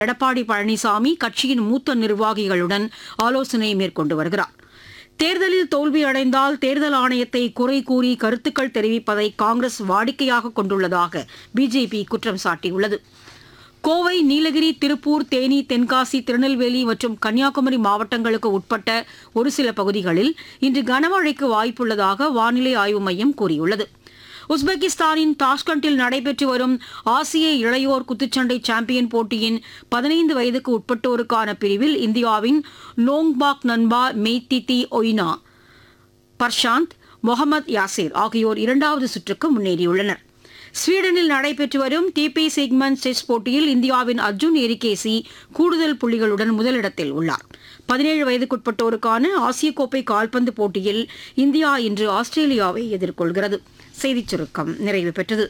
எடப்பாடி பழனிசாமி கட்சியின் மூத்த நிர்வாகிகளுடன் ஆலோசனை மேற்கொண்டு வருகிறார் தேர்தலில் தோல்வியடைந்தால் தேர்தல் ஆணையத்தை குறை கூறி கருத்துக்கள் தெரிவிப்பதை காங்கிரஸ் வாடிக்கையாக கொண்டுள்ளதாக பிஜேபி குற்றம் சாட்டியுள்ளது கோவை நீலகிரி திருப்பூர் தேனி தென்காசி திருநெல்வேலி மற்றும் கன்னியாகுமரி மாவட்டங்களுக்கு உட்பட்ட ஒரு சில பகுதிகளில் இன்று கனமழைக்கு வாய்ப்புள்ளதாக வானிலை ஆய்வு மையம் கூறியுள்ளது உஸ்பெகிஸ்தானின் தாஷ்கண்டில் நடைபெற்று வரும் ஆசிய இளையோர் குத்துச்சண்டை சாம்பியன் போட்டியின் பதினைந்து வயதுக்கு உட்பட்டோருக்கான பிரிவில் இந்தியாவின் நோங்பாக் நன்பா மெய்திதி ஒய்னா பர்ஷாந்த் முகமது யாசிர் ஆகியோர் இரண்டாவது சுற்றுக்கு முன்னேறியுள்ளனர் ஸ்வீடனில் நடைபெற்று வரும் டிபி சிக்மன் செஸ் போட்டியில் இந்தியாவின் அர்ஜுன் எரிகேசி கூடுதல் புள்ளிகளுடன் முதலிடத்தில் உள்ளார் பதினேழு வயதுக்குட்பட்டோருக்கான ஆசிய கோப்பை கால்பந்து போட்டியில் இந்தியா இன்று ஆஸ்திரேலியாவை எதிர்கொள்கிறது செய்திச் சுருக்கம் நிறைவு பெற்றது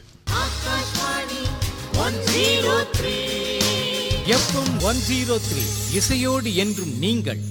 எஃப்எம் ஒன் ஜீரோ த்ரீ இசையோடு என்றும் நீங்கள்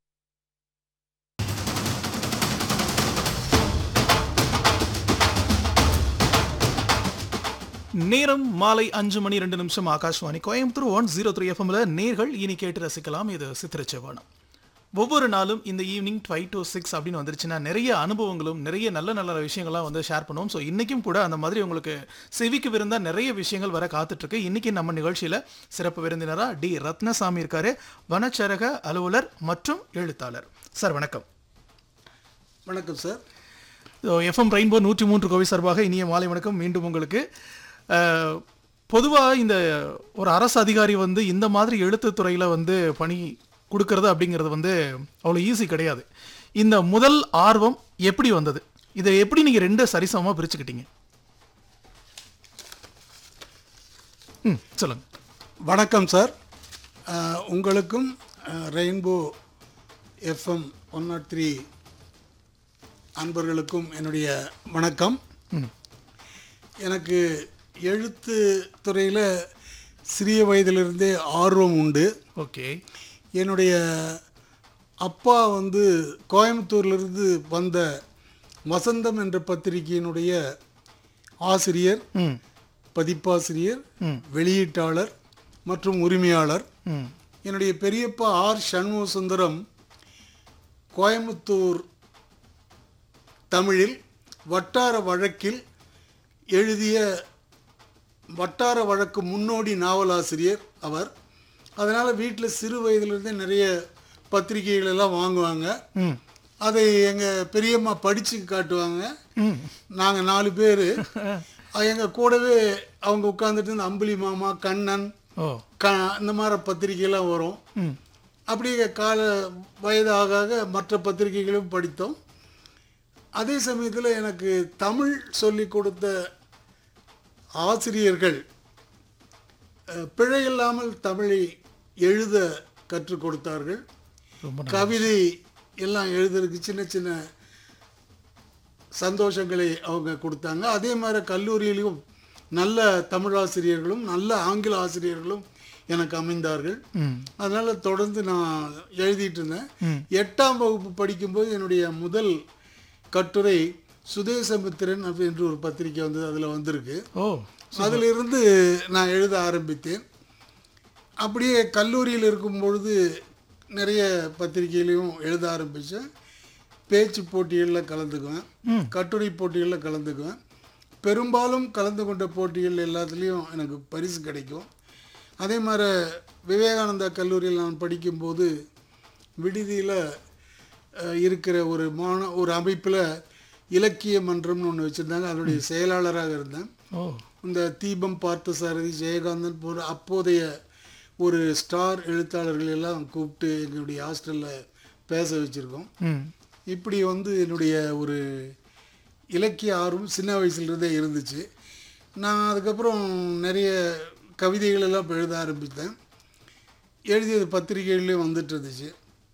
நேரம் மாலை அஞ்சு மணி ரெண்டு நிமிஷம் Akashvani Coimbatore one zero three எஃப்எம்ல நேர்கள் இனி கேட்டு ரசிக்கலாம் இது சித்திரச்செவனம் ஒவ்வொரு நாளும் இந்த ஈவினிங் டுவை டு சிக்ஸ் அப்படின்னு வந்துருச்சுன்னா நிறைய அனுபவங்களும் நிறைய நல்ல நல்ல விஷயங்கள்லாம் வந்து ஷேர் பண்ணுவோம் ஸோ இன்றைக்கும் கூட அந்த மாதிரி உங்களுக்கு செவிக்கு விருந்தா நிறைய விஷயங்கள் வர காத்துட்ருக்கு இன்றைக்கி நம்ம நிகழ்ச்சியில் சிறப்பு விருந்தினராக டி ரத்னசாமி இருக்காரு வனச்சரக அலுவலர் மற்றும் எழுத்தாளர் சார் வணக்கம் வணக்கம் சார் எஃப்எம் ரெயின்போ நூற்றி மூன்று கோவை சார்பாக இனிய மாலை வணக்கம் மீண்டும் உங்களுக்கு பொதுவாக இந்த ஒரு அரசு அதிகாரி வந்து இந்த மாதிரி எழுத்துத்துறையில் வந்து பணி கொடுக்கறது அப்படிங்கிறது வந்து அவ்வளோ ஈஸி கிடையாது இந்த முதல் ஆர்வம் எப்படி வந்தது இதை எப்படி நீங்கள் ரெண்டு சரிசமமாக பிரிச்சுக்கிட்டீங்க ம் சொல்லுங்க வணக்கம் சார் அஹ், உங்களுக்கும் rainbow FM one nought three அன்பர்களுக்கும் என்னுடைய வணக்கம் எனக்கு எழுத்து துறையில் சிறிய வயதிலிருந்தே ஆர்வம் உண்டு ஓகே என்னுடைய அப்பா வந்து கோயம்புத்தூர்லேருந்து வந்த வசந்தம் என்ற பத்திரிகையினுடைய ஆசிரியர் ம் பதிப்பாசிரியர் வெளியீட்டாளர் மற்றும் உரிமையாளர் ம் என்னுடைய பெரியப்பா ஆர் சண்முக சுந்தரம் கோயம்புத்தூர் தமிழில் வட்டார வழக்கில் எழுதிய வட்டார வழக்கு முன்னோடி நாவலாசிரியர் அவர் அதனால் வீட்டில் சிறு வயதிலிருந்தே நிறைய பத்திரிகைகள் எல்லாம் வாங்குவாங்க ம் அதை எங்கள் பெரியம்மா படித்து காட்டுவாங்க நாங்கள் நாலு பேர் எங்கள் கூடவே அவங்க உட்காந்துட்டு இந்த அம்புலி மாமா கண்ணன் ஓ க இந்த மாதிரி பத்திரிகைலாம் வரும் ம் அப்படியே கால வயது ஆக ஆக மற்ற பத்திரிகைகளும் படித்தோம் அதே சமயத்தில் எனக்கு தமிழ் சொல்லி கொடுத்த ஆசிரியர்கள் அஹ், பிழையில்லாமல் தமிழை எழுத கற்றுக் கொடுத்தார்கள் ரொம்ப கவிதை எல்லாம் எழுதுறதுக்கு சின்ன சின்ன சந்தோஷங்களை அவங்க கொடுத்தாங்க அதே மாதிரி கல்லூரியிலும் நல்ல தமிழாசிரியர்களும் நல்ல ஆங்கில ஆசிரியர்களும் எனக்கு அமைந்தார்கள் ம் அதனால் தொடர்ந்து நான் எழுதிட்டு இருந்தேன் எட்டாம் வகுப்பு படிக்கும்போது என்னுடைய முதல் கட்டுரை சுதேசமித்திரன் அப்படின்ற ஒரு பத்திரிக்கை வந்து அதில் வந்திருக்கு ஓ அதிலிருந்து நான் எழுத ஆரம்பித்தேன் அப்படியே கல்லூரியில் இருக்கும் பொழுது நிறைய பத்திரிகையிலையும் எழுத ஆரம்பித்தேன் பேச்சு போட்டிகளில் கலந்துக்குவேன் கட்டுரை போட்டிகளில் கலந்துக்குவேன் பெரும்பாலும் கலந்து கொண்ட போட்டிகள் எல்லாத்துலேயும் எனக்கு பரிசு கிடைக்கும் அதே மாதிரி விவேகானந்தா கல்லூரியில் நான் படிக்கும்போது விடுதியில் அஹ், இருக்கிற ஒரு மாண ஒரு அமைப்பில் இலக்கிய மன்றம்னு ஒன்று வச்சுருந்தாங்க அதனுடைய செயலாளராக இருந்தேன் ஓ இந்த தீபம் பார்த்தசாரதி ஜெயகாந்தன் போன்ற அப்போதைய ஒரு ஸ்டார் எழுத்தாளர்கள் எல்லாம் கூப்பிட்டு எங்களுடைய ஹாஸ்டலில் பேச வச்சுருக்கோம் ம் இப்படி வந்து என்னுடைய ஒரு இலக்கிய ஆர்வம் சின்ன வயசுலேருந்தே இருந்துச்சு நான் அதுக்கப்புறம் நிறைய கவிதைகள் எல்லாம் இப்ப எழுத ஆரம்பித்தேன் எழுதியது பத்திரிகைகள்லேயும் வந்துட்டு இருந்துச்சு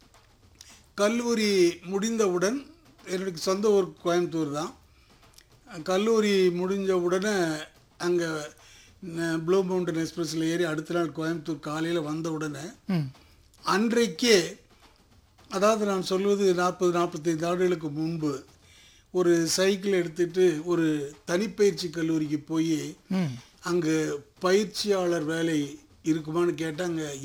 கல்லூரி முடிந்தவுடன் என்னுடைய சொந்த ஊர் கோயம்புத்தூர் தான் கல்லூரி முடிஞ்ச உடனே அங்கே ப்ளூ மவுண்டன் எக்ஸ்பிரஸில் ஏறி அடுத்த நாள் கோயம்புத்தூர் காலையில் வந்த உடனே ம் அன்றைக்கே அதாவது நான் சொல்வது நாற்பது நாற்பத்தைந்து ஆண்டுகளுக்கு முன்பு ஒரு சைக்கிள் எடுத்துட்டு ஒரு தனிப்பயிற்சி கல்லூரிக்கு போய் ம் அங்கு பயிற்சியாளர் வேலை இருக்குமான்னு கேட்டால் அங்கே